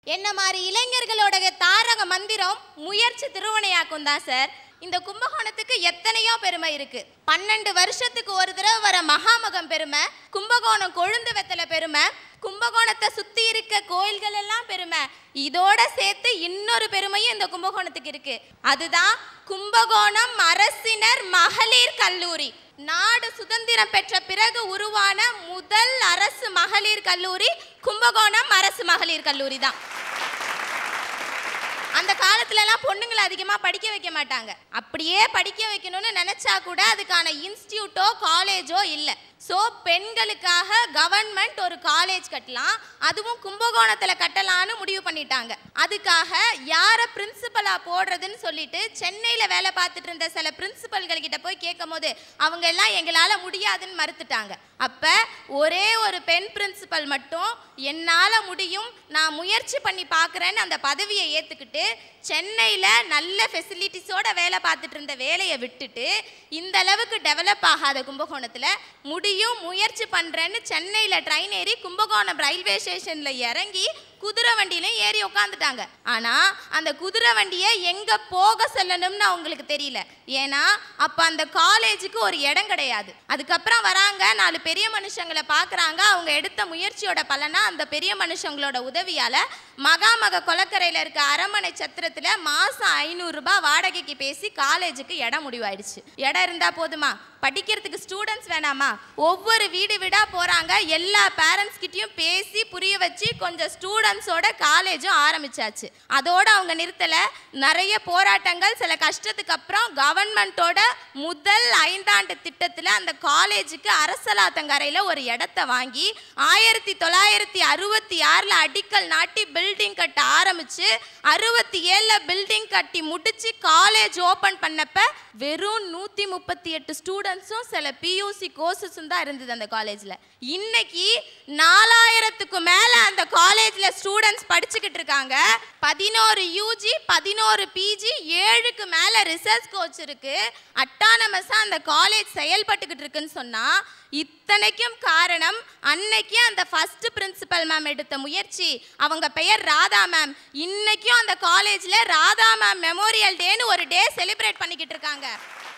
என்ன மாதிரி இளைஞர்களோட தாரக மந்திரம் முயற்சி திருவனையாக்கும் தான் சார் இந்த கும்பகோணத்துக்கு எத்தனையோ பெருமை இருக்கு பன்னெண்டு வருஷத்துக்கு ஒரு தடவை வர மகாமகம் பெருமை கும்பகோணம் கொழுந்து வெத்தலை பெருமை கும்பகோணத்தை சுத்தி இருக்க கோயில்கள் எல்லாம் பெருமை இதோட சேர்த்து இன்னொரு பெருமையும் இந்த கும்பகோணத்துக்கு இருக்கு அதுதான் கும்பகோணம் அரசினர் மகளிர் கல்லூரி நாடு சுதந்திரம் பெற்ற பிறகு உருவான முதல் அரசு மகளிர் கல்லூரி கும்பகோணம் அரசு மகளிர் கல்லூரி தான் அந்த காலத்துல எல்லாம் பொண்ணுங்களை அதிகமா படிக்க வைக்க மாட்டாங்க அப்படியே படிக்க வைக்கணும்னு நினைச்சா கூட அதுக்கான இன்ஸ்டியூட்டோ காலேஜோ இல்ல ஸோ பெண்களுக்காக கவர்மெண்ட் ஒரு காலேஜ் கட்டலாம் அதுவும் கும்பகோணத்துல கட்டலாம்னு முடிவு பண்ணிட்டாங்க அதுக்காக யாரை பிரின்சிபலா போடுறதுன்னு சொல்லிட்டு சென்னையில வேலை பார்த்துட்டு இருந்த சில பிரின்சிபல்கள் கிட்ட போய் கேட்கும் போது அவங்க எல்லாம் எங்களால முடியாதுன்னு மறுத்துட்டாங்க அப்ப ஒரே ஒரு பெண் பிரின்சிபல் மட்டும் என்னால முடியும் நான் முயற்சி பண்ணி பார்க்குறேன்னு அந்த பதவியை ஏத்துக்கிட்டு சென்னையில நல்ல ஃபெசிலிட்டிஸோட வேலை பார்த்துட்டு இருந்த வேலையை விட்டுட்டு இந்த அளவுக்கு டெவலப் ஆகாத கும்பகோணத்துல முடியும் முயற்சி பண்றேன்னு சென்னையில ட்ரெயின் ஏறி கும்பகோணம் ரயில்வே ஸ்டேஷன்ல இறங்கி குதிரை வண்டியிலும் ஏறி உட்காந்துட்டாங்க ஆனா அந்த குதிரை வண்டியை எங்க போக சொல்லணும்னு அவங்களுக்கு தெரியல ஏன்னா அப்ப அந்த காலேஜுக்கு ஒரு இடம் கிடையாது அதுக்கப்புறம் வராங்க நாலு பெரிய மனுஷங்களை பார்க்கறாங்க அவங்க எடுத்த முயற்சியோட பலனா அந்த பெரிய மனுஷங்களோட உதவியால மகாமக கொலக்கரையில இருக்க அரண்மனை சத்திரத்துல மாசம் ஐநூறு ரூபாய் வாடகைக்கு பேசி காலேஜுக்கு இடம் முடிவாயிடுச்சு இடம் இருந்தா போதுமா படிக்கிறதுக்கு ஸ்டூடெண்ட்ஸ் வேணாமா ஒவ்வொரு வீடு வீடா போறாங்க எல்லா பேரண்ட்ஸ் கிட்டயும் பேசி புரிய வச்சு கொஞ்சம் ஸ்டூடெண்ட்ஸோட காலேஜும் ஆரம்பிச்சாச்சு அதோட அவங்க நிறுத்தல நிறைய போராட்டங்கள் சில கஷ்டத்துக்கு அப்புறம் கவர்மெண்ட்டோட முதல் ஐந்தாண்டு திட்டத்துல அந்த காலேஜுக்கு அரசலாத்தங்கரையில ஒரு இடத்த வாங்கி ஆயிரத்தி தொள்ளாயிரத்தி அறுபத்தி ஆறுல அடிக்கல் நாட்டி பில்டிங் கட்ட ஆரம்பிச்சு அறுபத்தி ஏழுல பில்டிங் கட்டி முடிச்சு காலேஜ் ஓபன் பண்ணப்ப வெறும் நூத்தி முப்பத்தி எட்டு ஸ்டூடெண்ட்ஸும் சில பியூசி கோர்சஸும் தான் இருந்தது அந்த காலேஜ்ல இன்னைக்கு நாலாயிரத்துக்கு மேல அந்த காலேஜ்ல ஸ்டூடெண்ட்ஸ் படிச்சுக்கிட்டு இருக்காங்க பதினோரு யூஜி பதினோரு பிஜி ஏழுக்கு மேல ரிசர்ச் கோச் இருக்கு அட்டானமஸா அந்த காலேஜ் செயல்பட்டுக்கிட்டு இருக்குன்னு சொன்னா இத்தனைக்கும் காரணம் அன்னைக்கு அந்த ஃபர்ஸ்ட் பிரின்சிபல் மேம் எடுத்த முயற்சி அவங்க பெயர் ராதா மேம் இன்னைக்கும் அந்த காலேஜ்ல ராதா மேம் மெமோரியல் டேன்னு ஒரு டே செலிப்ரேட் பண்ணிக்கிட்டு இருக்காங்க